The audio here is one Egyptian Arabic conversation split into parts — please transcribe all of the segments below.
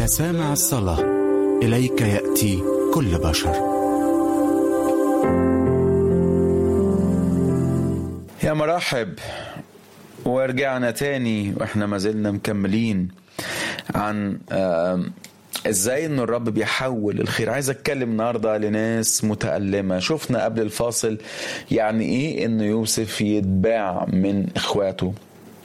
كسامع الصلاة إليك يأتي كل بشر يا مرحب ورجعنا تاني واحنا ما زلنا مكملين عن آم، ازاي ان الرب بيحول الخير عايز اتكلم النهارده لناس متألمة شفنا قبل الفاصل يعني ايه ان يوسف يتباع من اخواته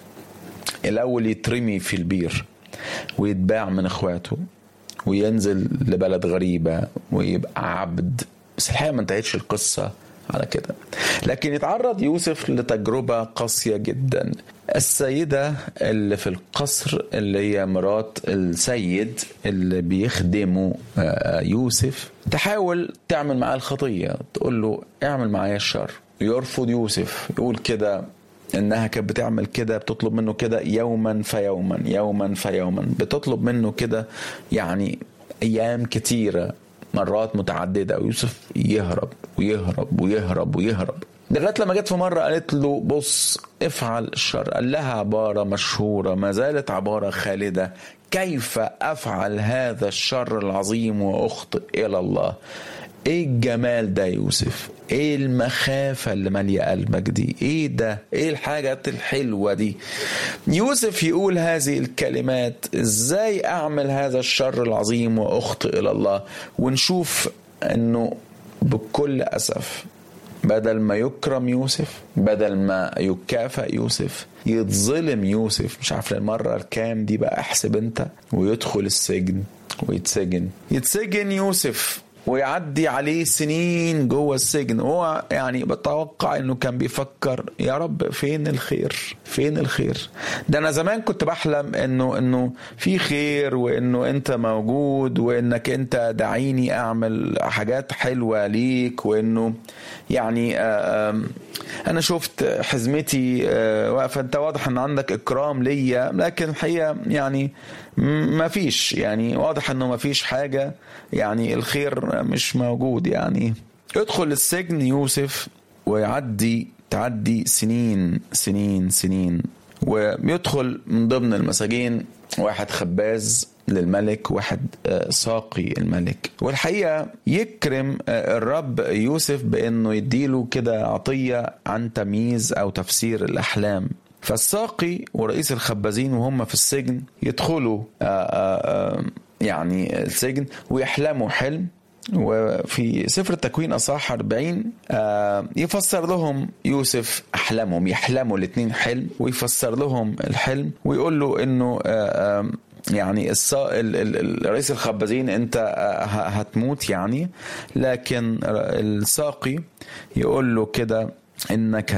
الاول يترمي في البير ويتباع من اخواته وينزل لبلد غريبة ويبقى عبد بس الحقيقة ما انتهتش القصة على كده لكن يتعرض يوسف لتجربة قاسية جدا السيدة اللي في القصر اللي هي مرات السيد اللي بيخدمه آه، يوسف تحاول تعمل معاه الخطية تقول له اعمل معايا الشر يرفض يوسف يقول كده انها كانت بتعمل كده بتطلب منه كده يوما فيوما يوما فيوما بتطلب منه كده يعني ايام كتيره مرات متعدده ويوسف يهرب ويهرب ويهرب ويهرب لغايه لما جت في مره قالت له بص افعل الشر قال لها عباره مشهوره ما زالت عباره خالده كيف افعل هذا الشر العظيم واخطئ الى الله ايه الجمال ده يا يوسف ايه المخافة اللي مالية قلبك دي ايه ده ايه الحاجات الحلوة دي يوسف يقول هذه الكلمات ازاي اعمل هذا الشر العظيم واخطئ الى الله ونشوف انه بكل اسف بدل ما يكرم يوسف بدل ما يكافئ يوسف يتظلم يوسف مش عارف المرة الكام دي بقى احسب انت ويدخل السجن ويتسجن يتسجن يوسف ويعدي عليه سنين جوه السجن هو يعني بتوقع انه كان بيفكر يا رب فين الخير فين الخير ده انا زمان كنت بحلم انه انه في خير وانه انت موجود وانك انت دعيني اعمل حاجات حلوه ليك وانه يعني آه، آم، انا شفت حزمتي آه، واقفه انت واضح ان عندك اكرام ليا لكن الحقيقه يعني ما فيش يعني واضح انه ما فيش حاجه يعني الخير مش موجود يعني يدخل السجن يوسف ويعدي تعدي سنين سنين سنين ويدخل من ضمن المساجين واحد خباز للملك واحد آه، ساقي الملك والحقيقة يكرم آه، الرب يوسف بأنه يديله كده عطية عن تمييز أو تفسير الأحلام فالساقي ورئيس الخبازين وهم في السجن يدخلوا آه، آه، آه، يعني السجن ويحلموا حلم وفي سفر التكوين اصحاح 40 آه، يفسر لهم يوسف احلامهم يحلموا الاثنين حلم ويفسر لهم الحلم ويقول له انه آه، آه، يعني الصا... ال... ال... ال- رئيس الخبازين انت آه، ه- هتموت يعني لكن الساقي يقول له كده انك